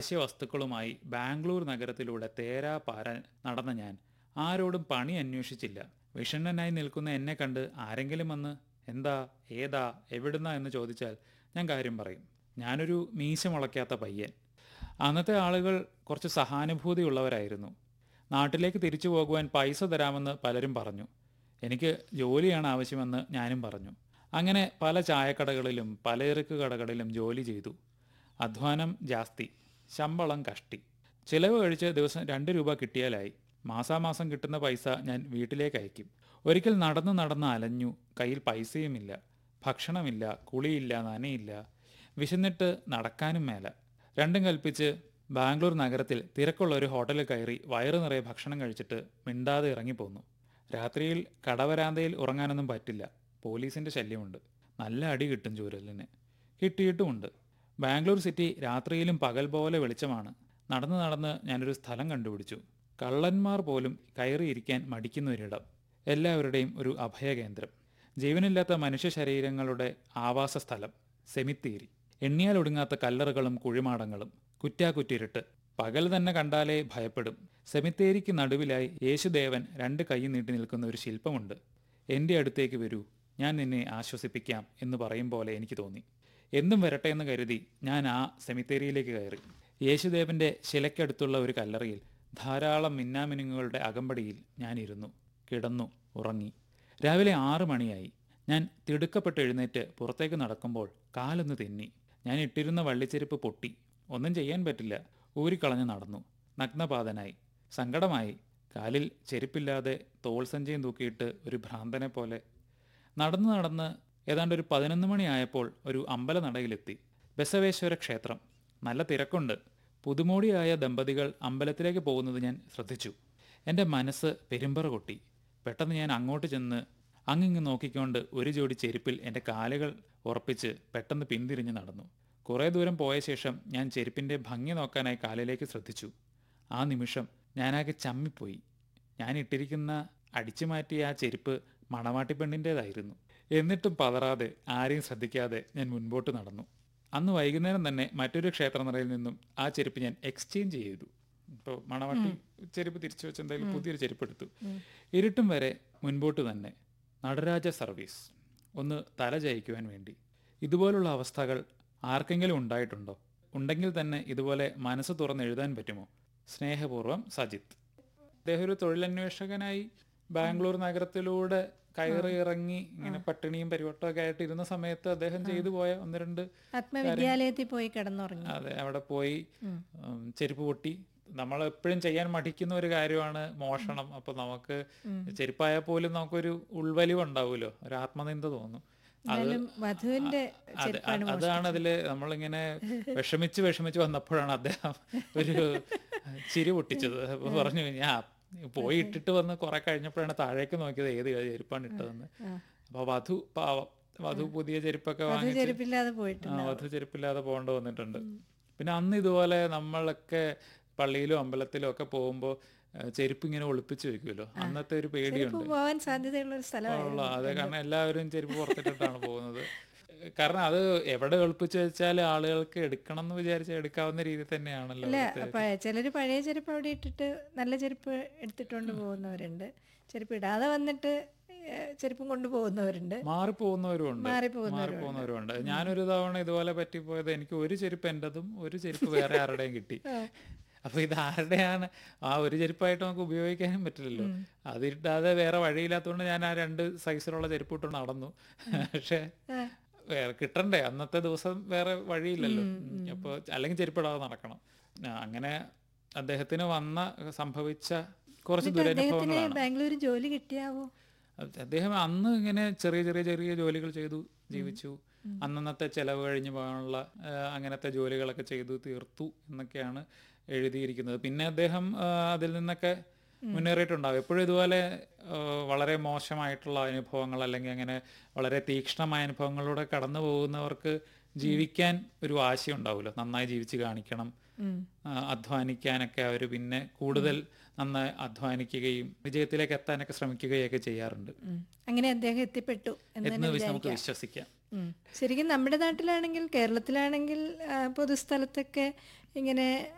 അവശ്യ വസ്തുക്കളുമായി ബാംഗ്ലൂർ നഗരത്തിലൂടെ തേരാപാര നടന്ന ഞാൻ ആരോടും പണി അന്വേഷിച്ചില്ല വിഷണ്ണനായി നിൽക്കുന്ന എന്നെ കണ്ട് ആരെങ്കിലും വന്ന് എന്താ ഏതാ എവിടുന്നാ എന്ന് ചോദിച്ചാൽ ഞാൻ കാര്യം പറയും ഞാനൊരു മീശ മുളയ്ക്കാത്ത പയ്യൻ അന്നത്തെ ആളുകൾ കുറച്ച് സഹാനുഭൂതിയുള്ളവരായിരുന്നു നാട്ടിലേക്ക് തിരിച്ചു പോകുവാൻ പൈസ തരാമെന്ന് പലരും പറഞ്ഞു എനിക്ക് ജോലിയാണ് ആവശ്യമെന്ന് ഞാനും പറഞ്ഞു അങ്ങനെ പല ചായക്കടകളിലും പലചരക്ക് കടകളിലും ജോലി ചെയ്തു അധ്വാനം ജാസ്തി ശമ്പളം കഷ്ടി ചിലവ് കഴിച്ച് ദിവസം രണ്ട് രൂപ കിട്ടിയാലായി മാസാമാസം കിട്ടുന്ന പൈസ ഞാൻ വീട്ടിലേക്ക് അയക്കും ഒരിക്കൽ നടന്നു നടന്ന് അലഞ്ഞു കയ്യിൽ പൈസയുമില്ല ഭക്ഷണമില്ല കുളിയില്ല നനയില്ല വിശന്നിട്ട് നടക്കാനും മേല രണ്ടും കൽപ്പിച്ച് ബാംഗ്ലൂർ നഗരത്തിൽ തിരക്കുള്ള ഒരു ഹോട്ടലിൽ കയറി വയറു നിറയെ ഭക്ഷണം കഴിച്ചിട്ട് മിണ്ടാതെ ഇറങ്ങിപ്പോന്നു രാത്രിയിൽ കടവരാന്തയിൽ ഉറങ്ങാനൊന്നും പറ്റില്ല പോലീസിന്റെ ശല്യമുണ്ട് നല്ല അടി കിട്ടും ചൂരലിന് കിട്ടിയിട്ടുമുണ്ട് ബാംഗ്ലൂർ സിറ്റി രാത്രിയിലും പകൽ പോലെ വെളിച്ചമാണ് നടന്ന് നടന്ന് ഞാനൊരു സ്ഥലം കണ്ടുപിടിച്ചു കള്ളന്മാർ പോലും കയറിയിരിക്കാൻ മടിക്കുന്ന ഒരിടം എല്ലാവരുടെയും ഒരു അഭയകേന്ദ്രം ജീവനില്ലാത്ത മനുഷ്യ ശരീരങ്ങളുടെ ആവാസ സ്ഥലം സെമിത്തേരി എണ്ണിയാൽ ഒടുങ്ങാത്ത കല്ലറുകളും കുഴിമാടങ്ങളും കുറ്റാക്കുറ്റിരുട്ട് പകൽ തന്നെ കണ്ടാലേ ഭയപ്പെടും സെമിത്തേരിക്ക് നടുവിലായി യേശുദേവൻ രണ്ട് കൈ നീട്ടി നിൽക്കുന്ന ഒരു ശില്പമുണ്ട് എൻ്റെ അടുത്തേക്ക് വരൂ ഞാൻ നിന്നെ ആശ്വസിപ്പിക്കാം എന്ന് പറയും പോലെ എനിക്ക് തോന്നി എന്തും വരട്ടെ എന്ന് കരുതി ഞാൻ ആ സെമിത്തേരിയിലേക്ക് കയറി യേശുദേവന്റെ ശിലയ്ക്കടുത്തുള്ള ഒരു കല്ലറയിൽ ധാരാളം മിന്നാമിനുങ്ങുകളുടെ അകമ്പടിയിൽ ഞാൻ ഇരുന്നു കിടന്നു ഉറങ്ങി രാവിലെ ആറു മണിയായി ഞാൻ തിടുക്കപ്പെട്ട് എഴുന്നേറ്റ് പുറത്തേക്ക് നടക്കുമ്പോൾ കാലൊന്ന് തെന്നി ഞാൻ ഇട്ടിരുന്ന വള്ളിച്ചെരുപ്പ് പൊട്ടി ഒന്നും ചെയ്യാൻ പറ്റില്ല ഊരിക്കളഞ്ഞ് നടന്നു നഗ്നപാതനായി സങ്കടമായി കാലിൽ ചെരുപ്പില്ലാതെ തോൾ സഞ്ചയം തൂക്കിയിട്ട് ഒരു ഭ്രാന്തനെ പോലെ നടന്ന് നടന്ന് ഏതാണ്ട് ഒരു പതിനൊന്ന് മണിയായപ്പോൾ ഒരു അമ്പലനടയിലെത്തി ബസവേശ്വര ക്ഷേത്രം നല്ല തിരക്കുണ്ട് പുതുമോടിയായ ദമ്പതികൾ അമ്പലത്തിലേക്ക് പോകുന്നത് ഞാൻ ശ്രദ്ധിച്ചു എൻ്റെ മനസ്സ് പെരുമ്പറ കൊട്ടി പെട്ടെന്ന് ഞാൻ അങ്ങോട്ട് ചെന്ന് അങ്ങിങ്ങ് നോക്കിക്കൊണ്ട് ഒരു ജോഡി ചെരുപ്പിൽ എൻ്റെ കാലുകൾ ഉറപ്പിച്ച് പെട്ടെന്ന് പിന്തിരിഞ്ഞ് നടന്നു കുറേ ദൂരം പോയ ശേഷം ഞാൻ ചെരുപ്പിൻ്റെ ഭംഗി നോക്കാനായി കാലിലേക്ക് ശ്രദ്ധിച്ചു ആ നിമിഷം ഞാനാകെ ചമ്മിപ്പോയി ഞാൻ ഇട്ടിരിക്കുന്ന അടിച്ചു മാറ്റിയ ആ ചെരുപ്പ് മണവാട്ടി പെണ്ണിൻ്റേതായിരുന്നു എന്നിട്ടും പതറാതെ ആരെയും ശ്രദ്ധിക്കാതെ ഞാൻ മുൻപോട്ട് നടന്നു അന്ന് വൈകുന്നേരം തന്നെ മറ്റൊരു ക്ഷേത്രനടയിൽ നിന്നും ആ ചെരുപ്പ് ഞാൻ എക്സ്ചേഞ്ച് ചെയ്തു ഇപ്പോൾ മണവാട്ടി ചെരുപ്പ് തിരിച്ചു വെച്ച് എന്തായാലും പുതിയൊരു ചെരുപ്പ് എടുത്തു ഇരുട്ടും വരെ മുൻപോട്ട് തന്നെ നടരാജ സർവീസ് ഒന്ന് തല ജയിക്കുവാൻ വേണ്ടി ഇതുപോലുള്ള അവസ്ഥകൾ ആർക്കെങ്കിലും ഉണ്ടായിട്ടുണ്ടോ ഉണ്ടെങ്കിൽ തന്നെ ഇതുപോലെ മനസ്സ് തുറന്ന് എഴുതാൻ പറ്റുമോ സ്നേഹപൂർവ്വം സജിത്ത് അദ്ദേഹം ഒരു തൊഴിലന്വേഷകനായി ബാംഗ്ലൂർ നഗരത്തിലൂടെ കയറി ഇറങ്ങി ഇങ്ങനെ പട്ടിണിയും പരിവട്ടമൊക്കെ ആയിട്ട് ഇരുന്ന സമയത്ത് അദ്ദേഹം ചെയ്തു പോയ ഒന്ന് രണ്ട് ആത്മവിദ്യാലയത്തിൽ പോയി കിടന്നുറങ്ങി അതെ അവിടെ പോയി ഉം, ചെരുപ്പ് പൊട്ടി നമ്മൾ എപ്പോഴും ചെയ്യാൻ മടിക്കുന്ന ഒരു കാര്യമാണ് മോഷണം അപ്പൊ നമുക്ക് ചെരുപ്പായാൽ പോലും നമുക്കൊരു ഉൾവലിവ് ഉണ്ടാവുമല്ലോ ഒരു ആത്മനിന്ദ തോന്നും അത് എന്നാലും വധുവിന്റെ അതെ, അ- അതാണ് അതില് നമ്മളിങ്ങനെ വിഷമിച്ച് വിഷമിച്ച് വന്നപ്പോഴാണ് അദ്ദേഹം ഒരു ചിരി പൊട്ടിച്ചത് അപ്പൊ പറഞ്ഞു ഞാൻ പോയി ഇട്ടിട്ട് വന്ന് കുറെ കഴിഞ്ഞപ്പോഴാണ് താഴേക്ക് നോക്കിയത് ഏത് ചെരുപ്പാണ് ഇട്ടതെന്ന് അപ്പൊ വധു പാവം വധു പുതിയ ചെരുപ്പൊക്കെ വധു വാങ്ങിച്ച് ചെരുപ്പില്ലാതെ പോയിട്ട് ആ, വധു ചെരുപ്പില്ലാതെ പോകേണ്ട വന്നിട്ടുണ്ട് പിന്നെ അന്ന് ഇതുപോലെ നമ്മളൊക്കെ പള്ളിയിലും അമ്പലത്തിലും ഒക്കെ പോകുമ്പോൾ ചെരുപ്പ് ഇങ്ങനെ ഒളിപ്പിച്ച് വെക്കുമല്ലോ അന്നത്തെ ഒരു പേടിയുണ്ട് ചെരുപ്പ് പോവാൻ സാധ്യതയുള്ള ഒരു സ്ഥലമായിരുന്നു ഉള്ള അതെ കാരണം എല്ലാവരും ചെരുപ്പ് പുറത്തിട്ടിട്ടാണ് പോകുന്നത് കാരണം അത് എവിടെ ഒളിപ്പിച്ച് വെച്ചാൽ ആളുകൾക്ക് എടുക്കണം എന്ന് വിചാരിച്ചാൽ എടുക്കാവുന്ന രീതി തന്നെയാണല്ലോ അല്ല അവിടുത്തെ. പ- ചിലര് പഴയ ചെരുപ്പ് അവിടെ ഇട്ടിട്ട് നല്ല ചെരുപ്പ് എടുത്തിട്ടുണ്ട് പോകുന്നവരുണ്ട് ചെരുപ്പ് ഇടാതെ വന്നിട്ട് ഏഹ്, ചെരുപ്പും കൊണ്ടുപോകുന്നവരുണ്ട് മാറിപ്പോകുന്നവരും ഉണ്ട് മാറിപ്പോകുന്നവരും മാറിപ്പോകുന്നവരുണ്ട് ഞാനൊരു തവണ ഇതുപോലെ പറ്റിപ്പോയത് എനിക്ക് ഒരു ചെരുപ്പ് എന്റതും ഒരു ചെരുപ്പ് വേറെ ആരുടെയും കിട്ടി അപ്പൊ ഇത് ആരുടെയാണ് ആ ഒരു ചെരുപ്പായിട്ട് നമുക്ക് ഉപയോഗിക്കാനും പറ്റില്ലല്ലോ അതിട്ടാതെ വേറെ വഴിയില്ലാത്തതുകൊണ്ട് ഞാൻ ആ രണ്ട് സൈസിലുള്ള ചെരുപ്പ് ഇട്ട് നടന്നു പക്ഷെ വേറെ കിട്ടണ്ടേ അന്നത്തെ ദിവസം വേറെ വഴിയില്ലല്ലോ അപ്പോൾ അല്ലെങ്കിൽ ചെരുപ്പിടാതെ നടക്കണം ആ, അങ്ങനെ അദ്ദേഹത്തിന് വന്ന സംഭവിച്ച കുറച്ച് അദ്ദേഹത്തിന് ദുരനുഭവങ്ങളാണ് ബാംഗ്ലൂരിൽ ജോലി കിട്ടിയാവോ അത് അദ്ദേഹം അന്ന് ഇങ്ങനെ ചെറിയ ചെറിയ ചെറിയ ജോലികൾ ചെയ്തു ജീവിച്ചു അന്നന്നത്തെ ചെലവ് കഴിഞ്ഞു പോകാനുള്ള ആ, അങ്ങനത്തെ ജോലികളൊക്കെ ചെയ്തു തീർത്തു എന്നൊക്കെയാണ് എഴുതിയിരിക്കുന്നത് പിന്നെ അദ്ദേഹം ആ, അതിൽ നിന്നൊക്കെ മുന്നേറിയിട്ടുണ്ടാവും എപ്പോഴും ഇതുപോലെ ആ, വളരെ മോശമായിട്ടുള്ള അനുഭവങ്ങൾ അല്ലെങ്കിൽ അങ്ങനെ വളരെ തീക്ഷ്ണമായ അനുഭവങ്ങളിലൂടെ കടന്നു പോകുന്നവർക്ക് ജീവിക്കാൻ ഒരു വാശിയുണ്ടാവുമല്ലോ നന്നായി ജീവിച്ച് കാണിക്കണം ആ, അധ്വാനിക്കാനൊക്കെ അവർ പിന്നെ കൂടുതൽ നന്നായി അധ്വാനിക്കുകയും വിജയത്തിലേക്ക് എത്താനൊക്കെ ശ്രമിക്കുകയൊക്കെ ചെയ്യാറുണ്ട് ഉം. അങ്ങനെ അദ്ദേഹം എത്തിപ്പെട്ടു എന്ന് എന്ന് തന്നെ വിശ്വ- നമുക്ക് വിചാരിക്കാം വിശ്വസിക്കാം ഉം. ശരിക്കും നമ്മുടെ നാട്ടിലാണെങ്കിൽ കേരളത്തിലാണെങ്കിൽ ആ, പൊതുസ്ഥലത്തൊക്കെ ഇങ്ങനെ